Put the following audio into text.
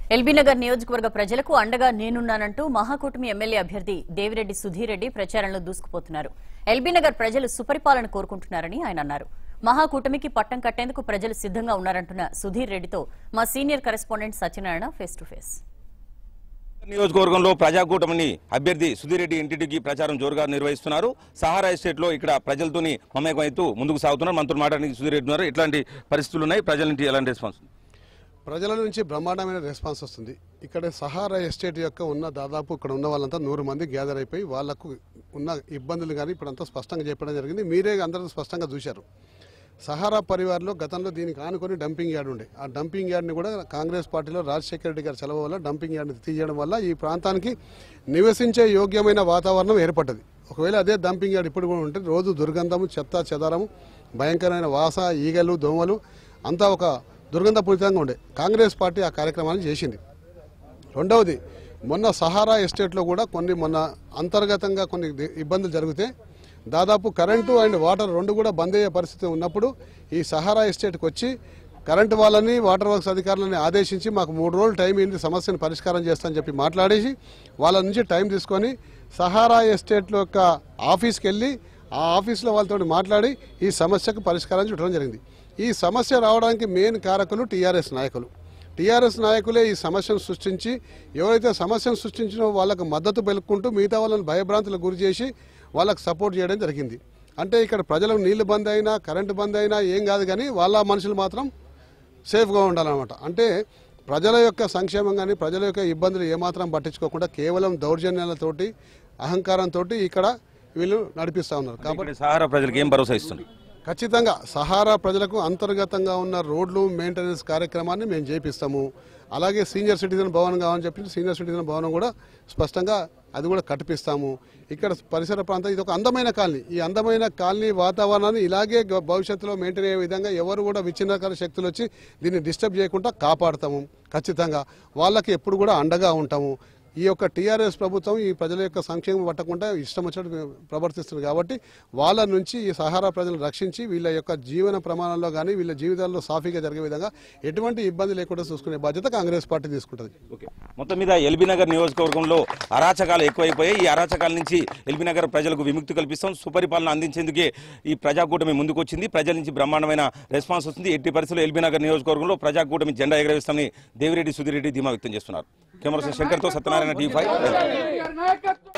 ఎల్బీనగర్ నియోజకవర్గ ప్రజలకు అండగా నేనున్నానంటూ మహాకూటమి ఎమ్మెల్యే అభ్యర్థి దేవిరెడ్డి సుధీర్ రెడ్డి ప్రచారంలో దూసుకుపోతున్నారు ఎల్బీనగర్ ప్రజలు సుపరిపాలన కోరుకుంటున్నారని ఆయన అన్నారు మహాకూటమికి పట్టం కట్టేందుకు ప్రజలు సిద్ధంగా ఉన్నారంటున్న సుధీర్ రెడ్డితో మా senior correspondent Satyanarayana face to face నియోజకవర్గంలో ప్రజాకూటమిని అభ్యర్థి సుధీర్ రెడ్డి ఇంటింటికి ప్రచారం జోరుగా నిర్వహిస్తున్నారు సహారా ఎస్టేట్ లో ఇక్కడ ప్రజలతోని మమేకం అవుతూ ముందుకు సాగుతున్నారు మనతో మాట్లాడడానికి సుధీర్ రెడ్డి ఉన్నారు ఎట్లాంటి పరిస్థితులు ఉన్నాయి ప్రజల నుంచి ఎలాంటి రెస్పాన్స్ ఉంది? ప్రజల నుంచి బ్రహ్మాండమైన రెస్పాన్స్ వస్తుంది ఇక్కడ సహారా ఎస్టేట్ యొక్క ఉన్న దాదాపు ఇక్కడ ఉన్న వాళ్ళంతా నూరు మంది గ్యాదర్ అయిపోయి వాళ్ళకు ఉన్న ఇబ్బందులు కానీ ఇప్పుడంతా స్పష్టంగా చెప్పడం జరిగింది మీరే అందరూ స్పష్టంగా చూశారు సహారా పరివార్లో గతంలో దీనికి ఆనుకొని డంపింగ్ యార్డ్ ఉండే ఆ డంపింగ్ యార్డ్ని కూడా కాంగ్రెస్ పార్టీలో రాజశేఖర రెడ్డి గారి సెలవు వల్ల డంపింగ్ యార్డ్ని తీయడం వల్ల ఈ ప్రాంతానికి నివసించే యోగ్యమైన వాతావరణం ఏర్పడ్డది ఒకవేళ అదే డంపింగ్ యార్డ్ ఇప్పుడు కూడా ఉంటే రోజు దుర్గంధము చెత్త చెదారము భయంకరమైన వాస ఈగలు దోమలు అంతా ఒక దుర్గంధపూరితంగా ఉండే కాంగ్రెస్ పార్టీ ఆ కార్యక్రమాన్ని చేసింది రెండవది మొన్న సహారా ఎస్టేట్లో కూడా కొన్ని మొన్న అంతర్గతంగా కొన్ని ది- ఇబ్బందులు జరిగితే దాదాపు కరెంటు అండ్ వాటర్ రెండు కూడా బంద్ అయ్యే పరిస్థితి ఉన్నప్పుడు ఈ సహారా ఎస్టేట్కి వచ్చి కరెంటు వాళ్ళని వాటర్ వర్క్స్ అధికారులని ఆదేశించి మాకు మూడు రోజులు టైం ఏంటి సమస్యను పరిష్కారం చేస్తామని చెప్పి మాట్లాడేసి వాళ్ళ నుంచి టైం తీసుకొని సహారా ఎస్టేట్లో యొక్క ఆఫీస్కి వెళ్ళి ఆ ఆఫీస్లో వాళ్ళతో మాట్లాడి ఈ సమస్యకు పరిష్కారం చూడడం జరిగింది ఈ సమస్య రావడానికి మెయిన్ కారకులు టీఆర్ఎస్ నాయకులు టీఆర్ఎస్ నాయకులే ఈ సమస్యను సృష్టించి ఎవరైతే సమస్యను సృష్టించినో వాళ్ళకు మద్దతు పెలుక్కుంటూ మిగతా వాళ్ళని భయభ్రాంతులకు గురి చేసి వాళ్ళకు సపోర్ట్ చేయడం జరిగింది అంటే ఇక్కడ ప్రజలకు నీళ్లు బంద్ అయినా కరెంటు బంద్ అయినా ఏం కాదు కానీ వాళ్ళ మనుషులు మాత్రం సేఫ్గా ఉండాలన్నమాట అంటే ప్రజల యొక్క సంక్షేమం కానీ ప్రజల యొక్క ఇబ్బందులు ఏమాత్రం పట్టించుకోకుండా కేవలం దౌర్జన్యాలతోటి అహంకారంతో ఇక్కడ వీళ్ళు నడిపిస్తూ ఉన్నారు కాబట్టి ఇక్కడ సహారా ప్రజలకు ఏం భరోసా ఇస్తుంది ఖచ్చితంగా సహారా ప్రజలకు అంతర్గతంగా ఉన్న రోడ్లు మెయింటెనెన్స్ కార్యక్రమాన్ని మేము చేపిస్తాము అలాగే సీనియర్ సిటిజన్ భవన్ కావాలని చెప్పి సీనియర్ సిటిజన్ భవనం కూడా స్పష్టంగా అది కూడా కట్టిపిస్తాము ఇక్కడ పరిసర ప్రాంతం ఇది ఒక అందమైన కాలనీ ఈ అందమైన కాలనీ వాతావరణాన్ని ఇలాగే గ- భవిష్యత్తులో మెయింటైన్ అయ్యే విధంగా ఎవరు కూడా విచ్ఛిన్నకర శక్తులు వచ్చి దీన్ని డిస్టర్బ్ చేయకుండా కాపాడుతాము ఖచ్చితంగా వాళ్ళకి ఎప్పుడు కూడా అండగా ఉంటాము ఈ యొక్క టీఆర్ఎస్ ప్రభుత్వం ఈ ప్రజల యొక్క సంక్షేమం పట్టకుండా ఇష్టం వచ్చినట్టు ప్రవర్తిస్తుంది కాబట్టి వాళ్ళ నుంచి ఈ సహారా ప్రజలను రక్షించి వీళ్ళ యొక్క జీవన ప్రమాణంలో కానీ వీళ్ళ జీవితాల్లో సాఫీగా జరిగే విధంగా ఎటువంటి ఇబ్బంది లేకుండా చూసుకునే బాధ్యత కాంగ్రెస్ పార్టీ తీసుకుంటుంది ఓకే మొత్తం మీద ఎల్బీనగర్ నియోజకవర్గంలో అరాచకాలు ఎక్కువైపోయాయి ఈ అరాచకాల నుంచి ఎల్బీనగర్ ప్రజలకు విముక్తి కల్పిస్తాం సుపరిపాలన అందించేందుకే ఈ ప్రజాకూటమి ముందుకు వచ్చింది ప్రజల నుంచి బ్రహ్మాండమైన రెస్పాన్స్ వస్తుంది ఎట్టి పరిస్థితుల్లో ఎల్బీనగర్ నియోజకవర్గంలో ప్రజాకూటమి జెండా ఎగరవేస్తామని దేవిరెడ్డి సుధీరెడ్డి ధీమా వ్యక్తం చేస్తున్నారు కెమెరా శంకర్తో సత్యనారాయణ టీ ఫైవ్